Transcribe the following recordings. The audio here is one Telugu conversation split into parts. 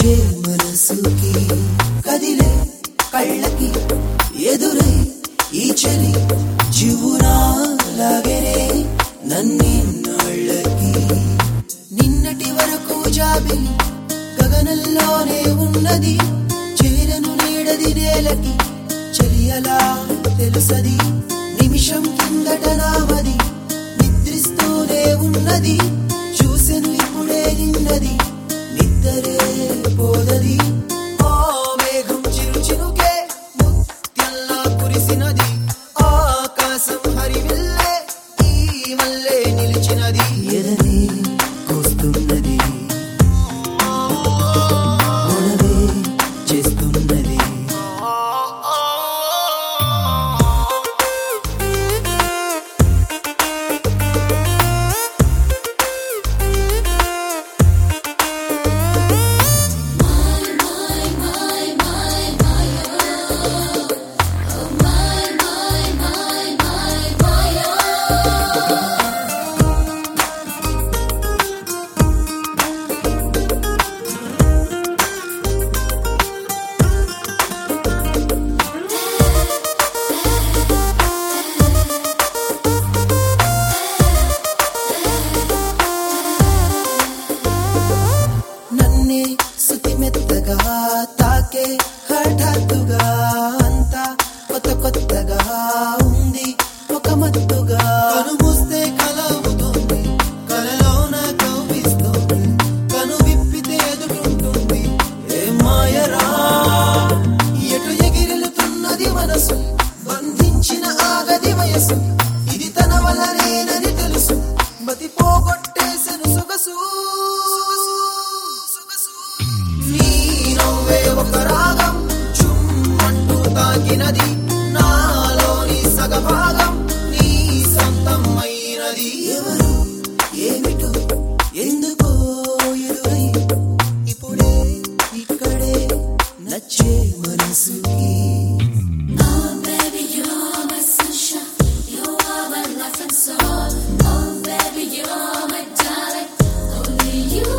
నచ్చే మనసుకి కదిలే కళ్ళకి ఎదురై ఈ చలి జీవునా లాగనే నన్నిన్నాళ్ళకి నిన్నటి వరకు జాబిలి గగనంలోనే ఉన్నది చేరను నీడది నేలకి చెలియలా తెలుసది నిమిషం కిందట నామది నిద్రిస్తూనే ఉన్నది చూసెను ఇప్పుడే నిన్నది నిద్దరే పోదది ఆ మేఘం చిరు చిరుకే ముత్యంలా కురిసినది ఆకాశం హరివిల్లే ఈ వల్లే నిలిచినది ఎదని కోస్తున్నది గొడవే చేస్తున్నది నన్నే సుతి మెత్తగా తాకే హఠాత్తుగా అంతా కొత్త కొత్తగా ఉంది ఒక మత్తుగా కను మూస్తే కలవుతుంది కలలోన కవ్విస్తుంది కను విప్పితే ఎదుటుంటుంది ఏ మాయరా ఎటు ఎగిరెలుతున్నది మనసు బంధించిన ఆగది వయసు ఇది తన వలనేనని తెలుసు మతి పోగొట్టేసెను సొగసు నీ నవ్వే ఒక రాగం చుమ్మంటూ తాకినది నాలోని సగభాగం నీ సొంతమైనది ఎవరు ఏమిటో ఎందుకో ఎదురై ఇప్పుడే ఇక్కడే నచ్చే మనసుకి Oh, baby, you're my sunshine. You are my life and soul. Oh, baby, you're my darling. Only you.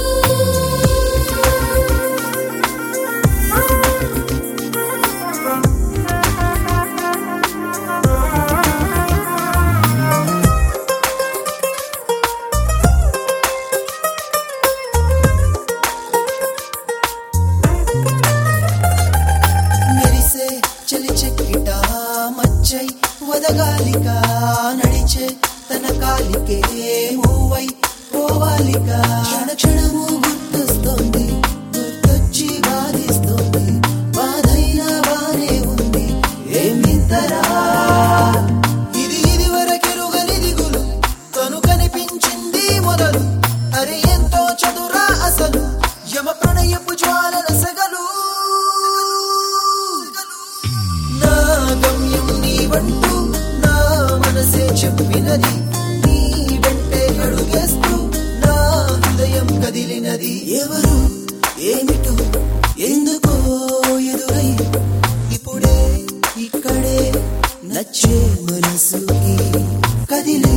మెరిసే చలి చెక్కిట మచ్చై వదగాలిక నడిచే తన కాలికే మూవై పోవాలిక క్షణ క్షణము గుర్తొస్తోంది గుర్తొచ్చి బాధిస్తోంది బాధైనా బానే ఉంది ఏమింతరా ఇది ఇది వరకెరుగని దిగులు తను కనిపించింది మొదలు అరే ఎంతో చదురా అసలు యమ ప్రణయపు జ్వాలల సగలు నా గమ్యం నీవంటూ నా మనసే చెప్పినది నీ వెంటే అడుగేస్తూ నా హృదయం కదిలినది ఎవరు ఏమిటో ఎందుకో ఎదురై ఇప్పుడే ఇక్కడే నచ్చే మనసుకి కదిలే